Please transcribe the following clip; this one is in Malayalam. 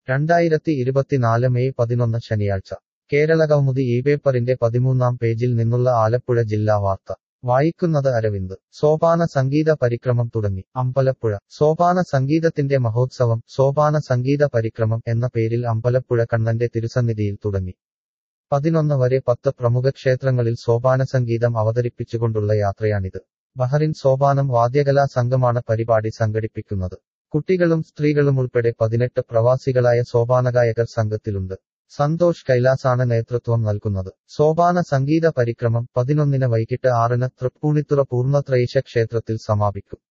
രണ്ടായിരത്തി ഇരുപത്തിനാല് മെയ് പതിനൊന്ന് ശനിയാഴ്ച കേരള കൗമുദി ഈ പേപ്പറിന്റെ പതിമൂന്നാം പേജിൽ നിന്നുള്ള ആലപ്പുഴ ജില്ലാ വാർത്ത വായിക്കുന്നത് അരവിന്ദ് സോപാന സംഗീത പരിക്രമം തുടങ്ങി അമ്പലപ്പുഴ സോപാന സംഗീതത്തിന്റെ മഹോത്സവം സോപാന സംഗീത പരിക്രമം എന്ന പേരിൽ അമ്പലപ്പുഴ കണ്ണന്റെ തിരുസന്നിധിയിൽ തുടങ്ങി പതിനൊന്ന് വരെ പത്ത് പ്രമുഖ ക്ഷേത്രങ്ങളിൽ സോപാന സംഗീതം അവതരിപ്പിച്ചുകൊണ്ടുള്ള യാത്രയാണിത് ബഹറിൻ സോപാനം വാദ്യകലാ സംഘമാണ് പരിപാടി സംഘടിപ്പിക്കുന്നത് കുട്ടികളും സ്ത്രീകളും ഉൾപ്പെടെ പതിനെട്ട് പ്രവാസികളായ സോപാനഗായകർ സംഘത്തിലുണ്ട് സന്തോഷ് കൈലാസാണ് നേതൃത്വം നൽകുന്നത് സോപാന സംഗീത പരിക്രമം പതിനൊന്നിന് വൈകിട്ട് ആറിന് തൃപ്പൂണിത്തുറ പൂർണ്ണത്രയീശ ക്ഷേത്രത്തിൽ സമാപിക്കും